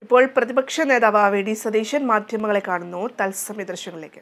ഇപ്പോൾ പ്രതിപക്ഷ നേതാവ് വി ഡി സതീശൻ മാധ്യമങ്ങളെ കാണുന്നു തത്സമയ ദൃശ്യങ്ങളിലേക്ക്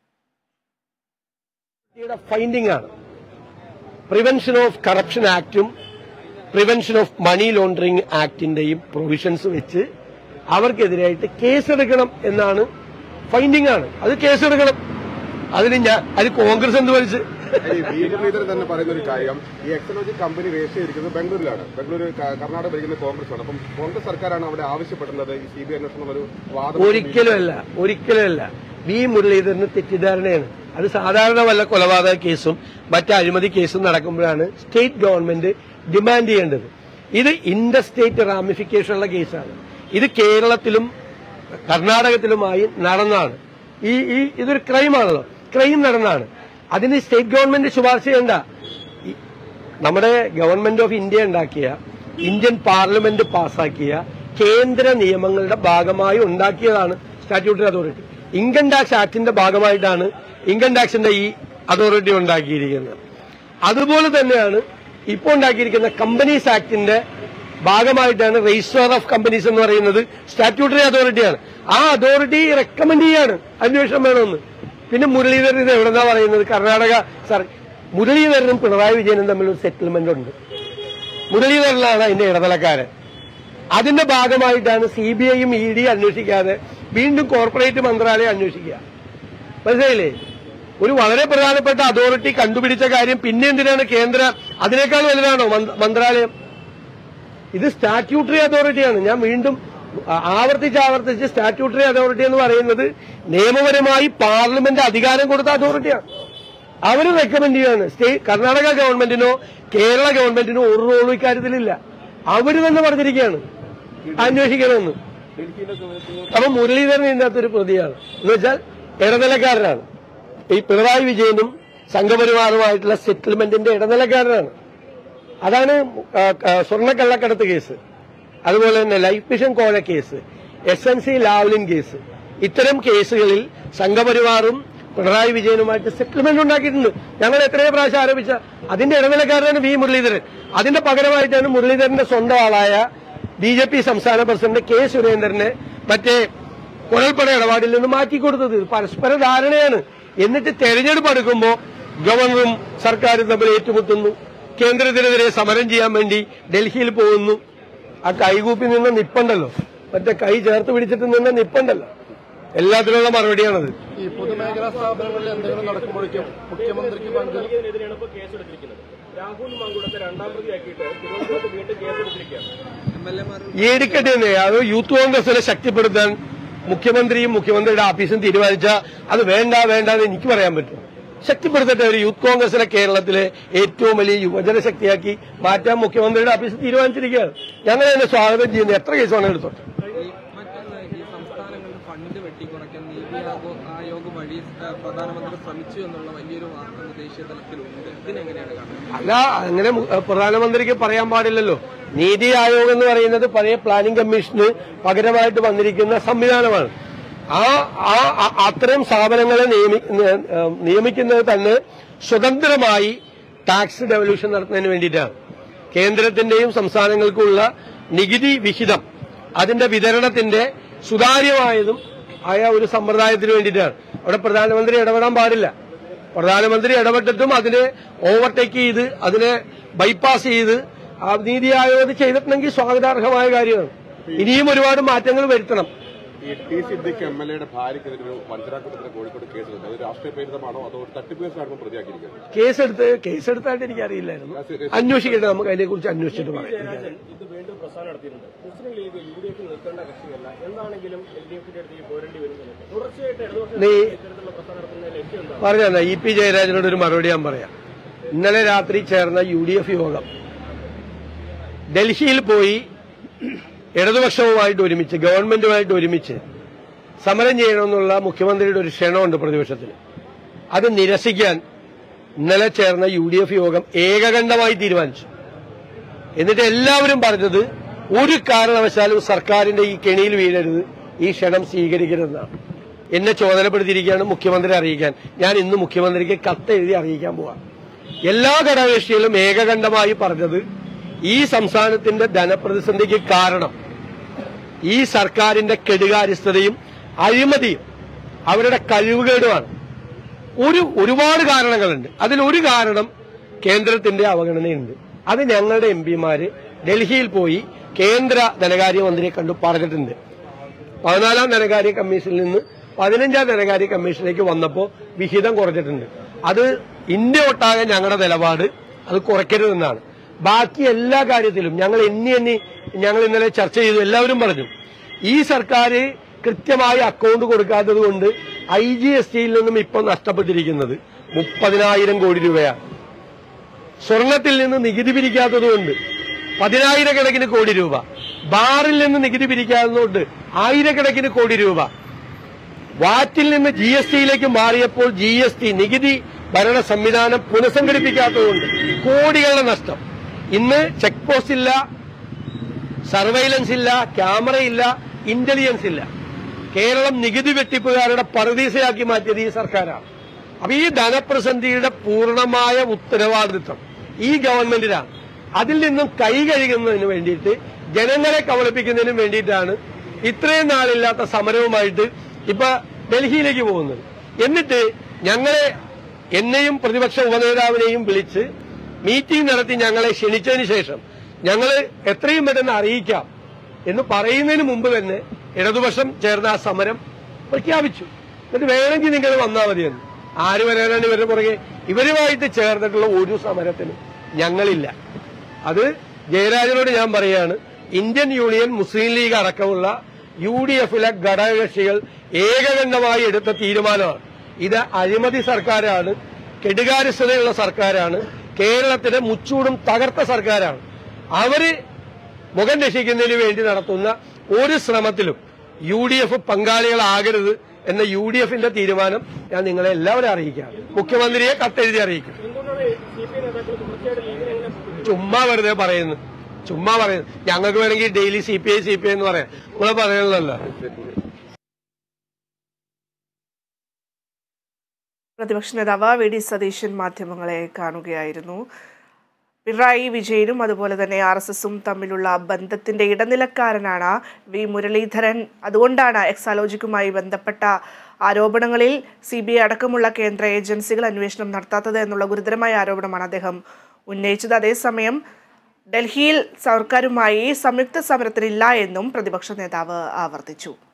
യുടെ ഫൈൻഡിംഗ് ആണ് പ്രിവെൻഷൻ ഓഫ് കറപ്ഷൻ ആക്ടും പ്രിവെൻഷൻ ഓഫ് മണി ലോണ്ടറിംഗ് ആക്ടിന്റെയും പ്രൊവിഷൻസ് വെച്ച് അവർക്കെതിരായിട്ട് കേസെടുക്കണം എന്നാണ് ഫൈൻഡിംഗ് ആണ് അത് കേസെടുക്കണം അതിന് ഞാൻ അത് കോൺഗ്രസ് എന്ത് വലിച്ച് ഈ വി മുരളീധരൻ തന്നെ പറയുന്ന ഒരു കാര്യം ഈ എക്സലോജി കമ്പനി രജിസ്റ്റർ ചെയ്തിരിക്കുന്നത് ബംഗളൂരിലാണ് ബംഗളൂരു ക- കർണാടക ഭരിക്കുന്ന കോൺഗ്രസ് ആണ് അപ്പം കോൺഗ്രസ് സർക്കാരാണ് അവിടെ ആവശ്യപ്പെടുന്നത് ഈ സി ബി ഐ അന്വേഷണം ഒരു വാദം ഒരിക്കലുമല്ല ഒരിക്കലുമല്ല വി മുരളീധരന് തെറ്റിദ്ധാരണയാണ് അത് സാധാരണ വല്ല കൊലപാതക കേസും മറ്റ് അഴിമതി കേസും നടക്കുമ്പോഴാണ് സ്റ്റേറ്റ് ഗവൺമെന്റ് ഡിമാൻഡ് ചെയ്യേണ്ടത് ഇത് ഇന്റർ സ്റ്റേറ്റ് റാമിഫിക്കേഷൻ ഉള്ള കേസാണ് ഇത് കേരളത്തിലും കർണാടകത്തിലുമായി നടന്നാണ് ഈ ഈ ഇതൊരു ക്രൈമാണല്ലോ ക്രൈം നടന്നാണ് അതിന് സ്റ്റേറ്റ് ഗവൺമെന്റ് ശുപാർശ ചെയ്യണ്ട ഈ- നമ്മുടെ ഗവൺമെന്റ് ഓഫ് ഇന്ത്യ ഉണ്ടാക്കിയ ഇന്ത്യൻ പാർലമെന്റ് പാസാക്കിയ കേന്ദ്ര നിയമങ്ങളുടെ ഭാഗമായി ഉണ്ടാക്കിയതാണ് സ്റ്റാറ്റ്യൂട്ടറി അതോറിറ്റി ഇൻകം ടാക്സ് ആക്ടിന്റെ ഭാഗമായിട്ടാണ് ഇൻകം ടാക്സിന്റെ ഈ അതോറിറ്റി ഉണ്ടാക്കിയിരിക്കുന്നത് അതുപോലെ തന്നെയാണ് ഇപ്പോൾ ഉണ്ടാക്കിയിരിക്കുന്ന കമ്പനീസ് ആക്ടിന്റെ ഭാഗമായിട്ടാണ് രജിസ്റ്റർ ഓഫ് കമ്പനീസ് എന്ന് പറയുന്നത് സ്റ്റാറ്റ്യൂട്ടറി അതോറിറ്റിയാണ് ആ അതോറിറ്റി റെക്കമെൻഡ് ചെയ്യാണ് അന്വേഷണം വേണമെന്ന് പിന്നെ മുരളീധരൻ ഇത് എവിടെന്നാ പറയുന്നത് കർണാടക സർ മുരളീധരനും പിണറായി വിജയനും തമ്മിൽ ഒരു സെറ്റിൽമെന്റ് ഉണ്ട് മുരളീധരനാണ് അതിന്റെ ഇടനിലക്കാരൻ അതിന്റെ ഭാഗമായിട്ടാണ് സി ബി ഐയും ഇ ഡി അന്വേഷിക്കാതെ വീണ്ടും കോർപ്പറേറ്റ് മന്ത്രാലയം അന്വേഷിക്കുക മനസ്സിലായില്ലേ ഒരു വളരെ പ്രധാനപ്പെട്ട അതോറിറ്റി കണ്ടുപിടിച്ച കാര്യം പിന്നെ എന്തിനാണ് കേന്ദ്ര അതിനേക്കാൾ വലുതാണോ മന്ത്ര- മന്ത്രാലയം ഇത് സ്റ്റാറ്റ്യൂട്ടറി അതോറിറ്റിയാണ് ഞാൻ വീണ്ടും ആ- ആവർത്തിച്ച് ആവർത്തിച്ച് സ്റ്റാറ്റ്യൂട്ടറി അതോറിറ്റി എന്ന് പറയുന്നത് നിയമപരമായി പാർലമെന്റ് അധികാരം കൊടുത്ത അതോറിറ്റിയാണ് അവർ റെക്കമെൻഡ് ചെയ്യാണ് സ്റ്റേറ്റ് കർണാടക ഗവൺമെന്റിനോ കേരള ഗവൺമെന്റിനോ ഒരു റോളും ഇക്കാര്യത്തിലില്ല അവര് തന്നെ പറഞ്ഞിരിക്കുകയാണ് അന്വേഷിക്കണമെന്ന് അപ്പൊ മുരളീധരൻ ഇതിനകത്തൊരു പ്രതിയാണ് എന്ന് വെച്ചാൽ ഇടനിലക്കാരനാണ് ഈ പിണറായി വിജയനും സംഘപരിവാറുമായിട്ടുള്ള സെറ്റിൽമെന്റിന്റെ ഇടനിലക്കാരനാണ് അതാണ് ആ, ആ, സ്വർണ്ണക്കള്ളക്കടത്ത് കേസ് അതുപോലെ തന്നെ ലൈഫ് മിഷൻ കോഴ case S N C Lavalin case ഇത്തരം കേസുകളിൽ സംഘപരിവാറും പിണറായി വിജയനുമായിട്ട് സെറ്റിൽമെന്റ് ഉണ്ടാക്കിയിട്ടുണ്ട് ഞങ്ങൾ എത്രയോ പ്രാവശ്യം ആരോപിച്ച അതിന്റെ ഇടനിലക്കാരനാണ് വി മുരളീധരൻ അതിന്റെ പകരമായിട്ടാണ് മുരളീധരന്റെ സ്വന്തം ആളായ ബി ജെ പി സംസ്ഥാന പ്രസിഡന്റ് കെ സുരേന്ദ്രനെ മറ്റേ കുഴൽപ്പണ ഇടപാടിൽ നിന്ന് മാറ്റിക്കൊടുത്തത് ഇത് പരസ്പര ധാരണയാണ് എന്നിട്ട് തെരഞ്ഞെടുപ്പ് അടുക്കുമ്പോൾ ഗവർണറും സർക്കാരും തമ്മിൽ ഏറ്റുമുട്ടുന്നു കേന്ദ്രത്തിനെതിരെ സമരം ചെയ്യാൻ വേണ്ടി ഡൽഹിയിൽ പോകുന്നു ആ കൈകൂപ്പി നിന്ന നിപ്പുണ്ടല്ലോ മറ്റേ കൈ ചേർത്ത് പിടിച്ചിട്ട് നിന്ന നിപ്പുണ്ടല്ലോ എല്ലാത്തിനുള്ള മറുപടിയാണത് ഈ പൊതുമേഖലാ സ്ഥാപനങ്ങളിൽ എന്തെങ്കിലും നടക്കുമ്പോഴേക്കും മുഖ്യമന്ത്രിക്ക് പങ്ക് ഇതിനെതിരെയാണ് ഇപ്പോൾ കേസെടുത്തിരിക്കുന്നത് രാഹുൽ മങ്കുളത്തെ രണ്ടാം പ്രതിയാക്കിയിട്ട് തിരുവനന്തപുരത്ത് വീണ്ടും കേസെടുത്തിരിക്കുകയാണ് എടുക്കട്ടെ തന്നെ അത് യൂത്ത് കോൺഗ്രസിനെ ശക്തിപ്പെടുത്താൻ മുഖ്യമന്ത്രിയും മുഖ്യമന്ത്രിയുടെ ഓഫീസും തീരുമാനിച്ച അത് വേണ്ട വേണ്ട എന്ന് എനിക്ക് പറയാൻ പറ്റും ശക്തിപ്പെടുത്തട്ടെ ഒരു യൂത്ത് കോൺഗ്രസിനെ കേരളത്തിലെ ഏറ്റവും വലിയ യുവജന ശക്തിയാക്കി മാറ്റാൻ മുഖ്യമന്ത്രിയുടെ ഓഫീസ് തീരുമാനിച്ചിരിക്കുകയാണ് ഞങ്ങൾ തന്നെ സ്വാഗതം ചെയ്യുന്നു എത്ര കേസാണ് എടുത്തോട്ടെ ഈ മറ്റൊന്ന് ഈ സംസ്ഥാനങ്ങളിൽ ഫണ്ട് വെട്ടിക്കുറയ്ക്കാൻ നീതി ആയോ- ആയോഗ് വഴി ഏഹ്, പ്രധാനമന്ത്രി ശ്രമിച്ചു എന്നുള്ള വലിയൊരു വാർത്ത ദേശീയ തലത്തിലുണ്ട് ഇതിനെങ്ങനെയാണ് കാണുന്നത് അല്ല അങ്ങനെ മു- ഏഹ് പ്രധാനമന്ത്രിക്ക് പറയാൻ പാടില്ലല്ലോ നീതി ആയോഗ് എന്ന് പറയുന്നത് പഴയ പ്ലാനിംഗ് കമ്മീഷന് പകരമായിട്ട് വന്നിരിക്കുന്ന സംവിധാനമാണ് ആ ആ ആ- അത്തരം സ്ഥാപനങ്ങളെ നിയമി- ന- ഏഹ് നിയമിക്കുന്നത് തന്നെ സ്വതന്ത്രമായി ടാക്സ് ഡെവല്യൂഷൻ നടത്തുന്നതിന് വേണ്ടിയിട്ടാണ് കേന്ദ്രത്തിന്റെയും സംസ്ഥാനങ്ങൾക്കുള്ള നികുതി വിഹിതം അതിന്റെ വിതരണത്തിന്റെ സുതാര്യമായതും ആയ ഒരു സമ്പ്രദായത്തിന് വേണ്ടിയിട്ടാണ് അവിടെ പ്രധാനമന്ത്രി ഇടപെടാൻ പാടില്ല പ്രധാനമന്ത്രി ഇടപെട്ടിട്ടും അതിനെ ഓവർടേക്ക് ചെയ്ത് അതിനെ ബൈപ്പാസ് ചെയ്ത് ആ നീതി ആയോഗ് ചെയ്തിട്ടുണ്ടെങ്കിൽ സ്വാഗതാർഹമായ കാര്യമാണ് ഇനിയും ഒരുപാട് മാറ്റങ്ങൾ വരുത്തണം ഈ ടി സിദ്ദിഖ് എം എൽ എയുടെ ഭാര്യയ്ക്കെതിരെ ഒരു വഞ്ചനാക്കുറ്റത്തിന് കോഴിക്കോട് കേസെടുത്തു അത് രാഷ്ട്രീയ പ്രേരിതമാണോ അതോ ഒരു തട്ടിപ്പ് കേസാണോ പ്രതിയാക്കിയിരിക്കുന്നത് കേസെടുത്ത് കേസെടുത്തായിട്ട് എനിക്കറിയില്ലായിരുന്നു അന്വേഷിക്കട്ടെ നമുക്ക് അതിനെക്കുറിച്ച് അന്വേഷിച്ചിട്ട് പറയാം എനിക്കറിയാം. ഇത് വീണ്ടും പ്രസ്ഥാനം നടത്തിയിട്ടുണ്ട് മുസ്ലിം ലീഗ് യു ഡി എഫിൽ നിൽക്കേണ്ട കക്ഷിയല്ല എന്താണെങ്കിലും എൽ ഡി എഫിന്റെ അടുത്ത് പോരേണ്ടി വരുന്നത് തുടർച്ചയായിട്ട് ഇടതുപക്ഷ നീ ഇത്തരത്തിലുള്ള പ്രസ്ഥാനം നടത്തുന്ന ലക്ഷ്യം എന്താണ് പറഞ്ഞ ഇ പി ജയരാജനോട് ഒരു മറുപടി ഞാൻ പറയാം ഇന്നലെ രാത്രി ചേർന്ന യു ഡി എഫ് യോഗം ഡൽഹിയിൽ പോയി ഇടതുപക്ഷവുമായിട്ട് ഒരുമിച്ച് ഗവൺമെന്റുമായിട്ട് ഒരുമിച്ച് സമരം ചെയ്യണമെന്നുള്ള മുഖ്യമന്ത്രിയുടെ ഒരു ക്ഷണമുണ്ട് പ്രതിപക്ഷത്തിന് അത് നിരസിക്കാൻ ഇന്നലെ ചേർന്ന യു ഡി എഫ് യോഗം ഏകകണ്ഠമായി തീരുമാനിച്ചു എന്നിട്ട് എല്ലാവരും പറഞ്ഞത് ഒരു കാരണവശാലും സർക്കാരിന്റെ ഈ കെണിയിൽ വീഴരുത് ഈ ക്ഷണം സ്വീകരിക്കരുതെന്നാണ് എന്നെ ചുമതലപ്പെടുത്തിയിരിക്കുകയാണ് മുഖ്യമന്ത്രി അറിയിക്കാൻ ഞാൻ ഇന്ന് മുഖ്യമന്ത്രിക്ക് കത്ത് എഴുതി അറിയിക്കാൻ പോവാം എല്ലാ ഘടകകക്ഷികളും ഏകകണ്ഠമായി പറഞ്ഞത് ഈ സംസ്ഥാനത്തിന്റെ ധനപ്രതിസന്ധിക്ക് കാരണം ഈ സർക്കാരിന്റെ കെടുകാര്യസ്ഥതയും അഴിമതിയും അവരുടെ കഴിവുകേടുമാണ് ഒരു ഒരുപാട് കാരണങ്ങളുണ്ട് അതിൽ ഒരു കാരണം കേന്ദ്രത്തിന്റെ അവഗണനയുണ്ട് അത് ഞങ്ങളുടെ എം പിമാര് ഡൽഹിയിൽ പോയി കേന്ദ്ര ധനകാര്യമന്ത്രിയെ കണ്ടു പറഞ്ഞിട്ടുണ്ട് പതിനാലാം ധനകാര്യ കമ്മീഷനിൽ നിന്ന് പതിനഞ്ചാം ധനകാര്യ കമ്മീഷനിലേക്ക് വന്നപ്പോൾ വിഹിതം കുറച്ചിട്ടുണ്ട് അത് ഇന്ത്യ ഒട്ടാകെ ഞങ്ങളുടെ നിലപാട് അത് കുറയ്ക്കരുതെന്നാണ് ബാക്കി എല്ലാ കാര്യത്തിലും ഞങ്ങൾ എണ്ണി എണ്ണി ഞങ്ങൾ ഇന്നലെ ചർച്ച ചെയ്തു എല്ലാവരും പറഞ്ഞു ഈ സർക്കാർ കൃത്യമായി അക്കൗണ്ട് കൊടുക്കാത്തത് കൊണ്ട് ഐ ജി എസ് ടിയിൽ നിന്നും ഇപ്പം നഷ്ടപ്പെട്ടിരിക്കുന്നത് മുപ്പതിനായിരം കോടി രൂപയാണ് സ്വർണത്തിൽ നിന്ന് നികുതി പിരിക്കാത്തതുകൊണ്ട് പതിനായിരക്കണക്കിന് കോടി രൂപ ബാറിൽ നിന്ന് നികുതി പിരിക്കാത്തതുകൊണ്ട് ആയിരക്കണക്കിന് കോടി രൂപ വാറ്റിൽ നിന്ന് ജി എസ് ടിയിലേക്ക് മാറിയപ്പോൾ ജി എസ് ടി നികുതി ഭരണ സംവിധാനം പുനഃസംഘടിപ്പിക്കാത്തതുകൊണ്ട് കോടികളുടെ നഷ്ടം ഇന്ന് ചെക്ക് പോസ്റ്റ് ഇല്ല സർവൈലൻസ് ഇല്ല ക്യാമറ ഇല്ല ഇന്റലിജൻസ് ഇല്ല കേരളം നികുതി വെട്ടിപ്പുകാരുടെ പറുദീസയാക്കി മാറ്റിയത് ഈ സർക്കാരാണ് അപ്പൊ ഈ ധനപ്രസന്ധിയുടെ പൂർണ്ണമായ ഉത്തരവാദിത്വം ഈ ഗവൺമെന്റിനാണ് അതിൽ നിന്നും കൈ കഴുകുന്നതിന് വേണ്ടിയിട്ട് ജനങ്ങളെ കബളിപ്പിക്കുന്നതിനും വേണ്ടിയിട്ടാണ് ഇത്രയും നാളില്ലാത്ത സമരവുമായിട്ട് ഇപ്പൊ ഡൽഹിയിലേക്ക് പോകുന്നത് എന്നിട്ട് ഞങ്ങളെ എന്നെയും പ്രതിപക്ഷ ഉപനേതാവിനെയും വിളിച്ച് മീറ്റിംഗ് നടത്തി ഞങ്ങളെ ക്ഷണിച്ചതിന് ശേഷം ഞങ്ങൾ എത്രയും പെട്ടെന്ന് അറിയിക്കാം എന്ന് പറയുന്നതിന് മുമ്പ് തന്നെ ഇടതുപക്ഷം ചേർന്ന ആ സമരം പ്രഖ്യാപിച്ചു എന്നിട്ട് വേണമെങ്കിൽ നിങ്ങൾ വന്നാൽ മതിയെന്ന് ആര് വരാനാണ് ഇവരുടെ പുറകെ ഇവരുമായിട്ട് ചേർന്നിട്ടുള്ള ഒരു സമരത്തിനും ഞങ്ങളില്ല അത് ജയരാജനോട് ഞാൻ പറയാണ് ഇന്ത്യൻ യൂണിയൻ മുസ്ലിം ലീഗ് അടക്കമുള്ള യു ഡി എഫിലെ ഘടകകക്ഷികൾ ഏകകണ്ഠമായി എടുത്ത തീരുമാനമാണ് ഇത് അഴിമതി സർക്കാരാണ് കെടുകാര്യസ്ഥതയുള്ള സർക്കാരാണ് കേരളത്തിലെ മുച്ചൂടും തകർത്ത സർക്കാരാണ് അവര് മുഖം രക്ഷിക്കുന്നതിന് വേണ്ടി നടത്തുന്ന ഒരു ശ്രമത്തിലും യു ഡി എഫ് പങ്കാളികളാകരുത് എന്ന യു ഡി എഫിന്റെ തീരുമാനം ഞാൻ നിങ്ങളെ എല്ലാവരും അറിയിക്കാം മുഖ്യമന്ത്രിയെ കത്തെഴുതി അറിയിക്കും എന്തുകൊണ്ടാണ് സി പി ഐ നേതാക്കൾ തുടർച്ചയായിട്ട് ലീഗിനെ എങ്ങനെ ചുമ്മാ വെറുതെ പറയുന്നു ചുമ്മാ പറയുന്നു ഞങ്ങൾക്ക് വേണമെങ്കിൽ daily C P I C P I എന്ന് പറയാം നമ്മളെ പറയുന്നതല്ല പ്രതിപക്ഷ നേതാവ് വി ഡി സതീശൻ മാധ്യമങ്ങളെ കാണുകയായിരുന്നു പിണറായി വിജയനും അതുപോലെ തന്നെ ആർ എസ് എസും തമ്മിലുള്ള ബന്ധത്തിന്റെ ഇടനിലക്കാരനാണ് വി മുരളീധരൻ അതുകൊണ്ടാണ് എക്സാലോജിക്കുമായി ബന്ധപ്പെട്ട ആരോപണങ്ങളിൽ സി ബി ഐ അടക്കമുള്ള കേന്ദ്ര ഏജൻസികൾ അന്വേഷണം നടത്താത്തത് എന്നുള്ള ഗുരുതരമായ ആരോപണമാണ് അദ്ദേഹം ഉന്നയിച്ചത് അതേസമയം ഡൽഹിയിൽ സർക്കാരുമായി സംയുക്ത സമരത്തിനില്ല എന്നും പ്രതിപക്ഷ നേതാവ് ആവർത്തിച്ചു